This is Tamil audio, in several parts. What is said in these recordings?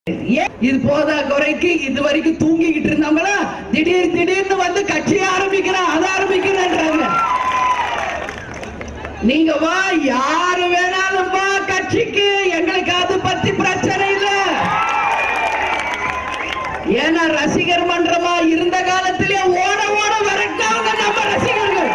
ஏன் இது போதா குறைக்கு இது வரைக்கும் தூங்கிக்கிட்டு இருந்தவங்களா திடீர் திடீர்னு வந்து கட்சி ஆரம்பிக்கிறேன் அதை ஆரம்பிக்கிறேன்றாங்க நீங்க வா யாரு வேணாலும் வா கட்சிக்கு எங்களுக்கு அது பத்தி பிரச்சனை இல்ல ஏன்னா ரசிகர் மன்றமா இருந்த காலத்திலே ஓட ஓட விரட்டவங்க நம்ம ரசிகர்கள்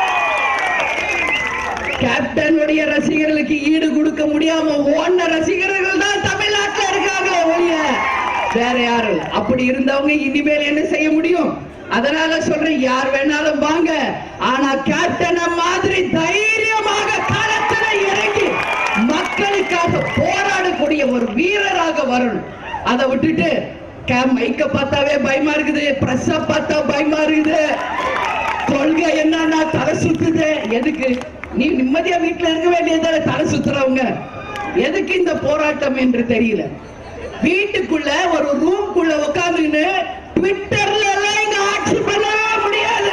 கேப்டனுடைய ரசிகர்களுக்கு ஈடு கொடுக்க முடியாம ஓடின ரசிகர்கள் தான் தமிழ்நாட்டில் இருக்காங்களே ஒழிய வேற யாரும் இல்ல. அப்படி இருந்தவங்க இனிமேல் என்ன செய்ய முடியும் அதனால சொல்றேன் யார் வேணாலும் வாங்க ஆனா கேப்டன் மாதிரி தைரியமாக களத்துல இறங்கி மக்களுக்காக போராடக்கூடிய ஒரு வீரராக வரணும் அதை விட்டுட்டு கே- மைக்க பார்த்தாவே பயமா இருக்குது பிரஸ் பார்த்தா பயமா இருக்குது கொள்கை என்னன்னா தலை சுத்துது எதுக்கு நீ நிம்மதியா வீட்டுல இருக்க வேண்டியதால தலை சுத்துறவங்க எதுக்கு இந்த போராட்டம் என்று தெரியல வீட்டுக்குள்ள ஒரு ரூம்குள்ள உட்கார்ந்துன்னு ட்விட்டர்ல எல்லாம் இங்க ஆட்சி பண்ணவே முடியாது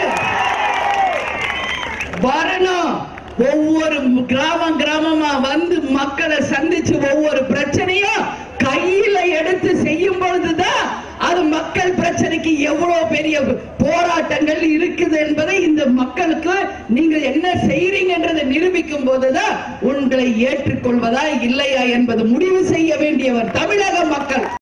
வரணும் ஒவ்வொரு கிராமம் கிராமமா வந்து மக்களை சந்திச்சு ஒவ்வொரு பிரச்சனையும் கையில எடுத்து செய்யும் பொழுதுதான் அது மக்கள் பிரச்சனைக்கு எவ்வளவு பெரிய போராட்டங்கள் இருக்குது என்பதை இந்த மக்களுக்கு நீங்கள் என்ன செய்றீங்கன்றதை நிரூபிக்கும் போதுதான் உங்களை ஏற்றுக்கொள்வதா இல்லையா என்பது முடிவு செய்ய வேண்டியவர் தமிழக மக்கள்